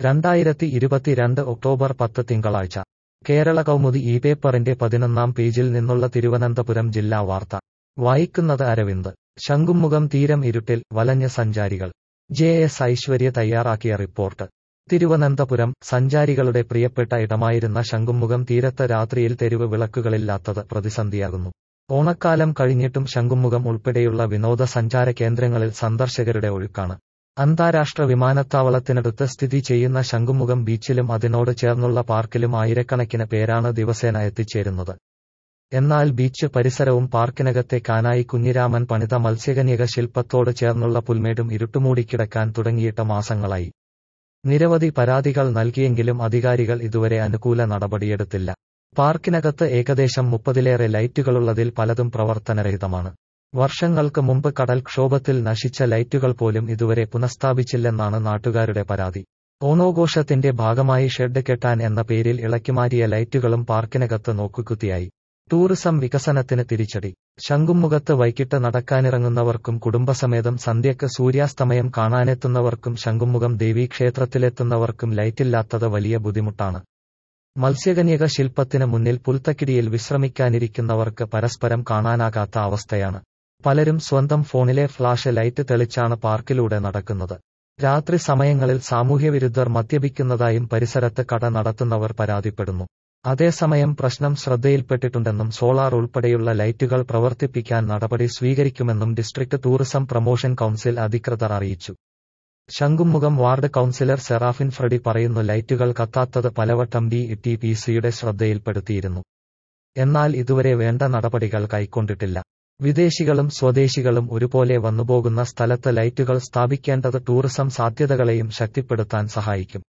രണ്ടായിരത്തി ഇരുപത്തിരണ്ട് ഒക്ടോബർ പത്ത് തിങ്കളാഴ്ച കേരള കൗമുദി ഈ പേപ്പറിന്റെ പതിനൊന്നാം പേജിൽ നിന്നുള്ള തിരുവനന്തപുരം ജില്ലാ വാർത്ത വായിക്കുന്നത് അരവിന്ദ് ശംഖുമുഖം തീരം ഇരുട്ടിൽ വലഞ്ഞ സഞ്ചാരികൾ ജെ എസ് ഐശ്വര്യ തയ്യാറാക്കിയ റിപ്പോർട്ട് തിരുവനന്തപുരം സഞ്ചാരികളുടെ പ്രിയപ്പെട്ട ഇടമായിരുന്ന ശംഖുമുഖം തീരത്ത് രാത്രിയിൽ തെരുവ് വിളക്കുകളില്ലാത്തത് പ്രതിസന്ധിയാകുന്നു ഓണക്കാലം കഴിഞ്ഞിട്ടും ശംഖുമുഖം ഉൾപ്പെടെയുള്ള വിനോദസഞ്ചാര കേന്ദ്രങ്ങളിൽ സന്ദർശകരുടെ ഒഴുക്കാണ് അന്താരാഷ്ട്ര വിമാനത്താവളത്തിനടുത്ത് സ്ഥിതി ചെയ്യുന്ന ശംഖുമുഖം ബീച്ചിലും അതിനോട് ചേർന്നുള്ള പാർക്കിലും ആയിരക്കണക്കിന് പേരാണ് ദിവസേന എത്തിച്ചേരുന്നത് എന്നാൽ ബീച്ച് പരിസരവും പാർക്കിനകത്തെ കാനായി കുഞ്ഞിരാമൻ പണിത മത്സ്യകന്യക ശില്പത്തോട് ചേർന്നുള്ള പുൽമേടും ഇരുട്ടുമൂടിക്കിടക്കാൻ തുടങ്ങിയിട്ട് മാസങ്ങളായി നിരവധി പരാതികൾ നൽകിയെങ്കിലും അധികാരികൾ ഇതുവരെ അനുകൂല നടപടിയെടുത്തില്ല പാർക്കിനകത്ത് ഏകദേശം മുപ്പതിലേറെ ലൈറ്റുകളുള്ളതിൽ പലതും പ്രവർത്തനരഹിതമാണ് വർഷങ്ങൾക്ക് മുമ്പ് കടൽക്ഷോഭത്തിൽ നശിച്ച ലൈറ്റുകൾ പോലും ഇതുവരെ പുനഃസ്ഥാപിച്ചില്ലെന്നാണ് നാട്ടുകാരുടെ പരാതി ഓണോഘോഷത്തിന്റെ ഭാഗമായി ഷെഡ് കെട്ടാൻ എന്ന പേരിൽ ഇളക്കിമാറ്റിയ ലൈറ്റുകളും പാർക്കിനകത്ത് നോക്കുകുത്തിയായി ടൂറിസം വികസനത്തിന് തിരിച്ചടി ശംഖുമുഖത്ത് വൈകിട്ട് നടക്കാനിറങ്ങുന്നവർക്കും കുടുംബസമേതം സന്ധ്യക്ക് സൂര്യാസ്തമയം കാണാനെത്തുന്നവർക്കും ശംഖുമുഖം ദേവീക്ഷേത്രത്തിലെത്തുന്നവർക്കും ലൈറ്റില്ലാത്തത് വലിയ ബുദ്ധിമുട്ടാണ് മത്സ്യകന്യക ശില്പത്തിന് മുന്നിൽ പുൽത്തക്കിടിയിൽ വിശ്രമിക്കാനിരിക്കുന്നവർക്ക് പരസ്പരം കാണാനാകാത്ത അവസ്ഥയാണ് പലരും സ്വന്തം ഫോണിലെ ഫ്ലാഷ് ലൈറ്റ് തെളിച്ചാണ് പാർക്കിലൂടെ നടക്കുന്നത് രാത്രി സമയങ്ങളിൽ സാമൂഹ്യവിരുദ്ധർ മദ്യപിക്കുന്നതായും പരിസരത്ത് കട നടത്തുന്നവർ പരാതിപ്പെടുന്നു അതേസമയം പ്രശ്നം ശ്രദ്ധയിൽപ്പെട്ടിട്ടുണ്ടെന്നും സോളാർ ഉൾപ്പെടെയുള്ള ലൈറ്റുകൾ പ്രവർത്തിപ്പിക്കാൻ നടപടി സ്വീകരിക്കുമെന്നും ഡിസ്ട്രിക്ട് ടൂറിസം പ്രൊമോഷൻ കൌൺസിൽ അധികൃതർ അറിയിച്ചു ശംഖുമുഖം വാർഡ് കൌൺസിലർ സെറാഫിൻ ഫ്രഡി പറയുന്നു ലൈറ്റുകൾ കത്താത്തത് പലവട്ടം ഡി ടി പി സിയുടെ ശ്രദ്ധയിൽപ്പെടുത്തിയിരുന്നു എന്നാൽ ഇതുവരെ വേണ്ട നടപടികൾ കൈക്കൊണ്ടിട്ടില്ല വിദേശികളും സ്വദേശികളും ഒരുപോലെ വന്നുപോകുന്ന സ്ഥലത്ത് ലൈറ്റുകൾ സ്ഥാപിക്കേണ്ടത് ടൂറിസം സാധ്യതകളെയും ശക്തിപ്പെടുത്താൻ സഹായിക്കും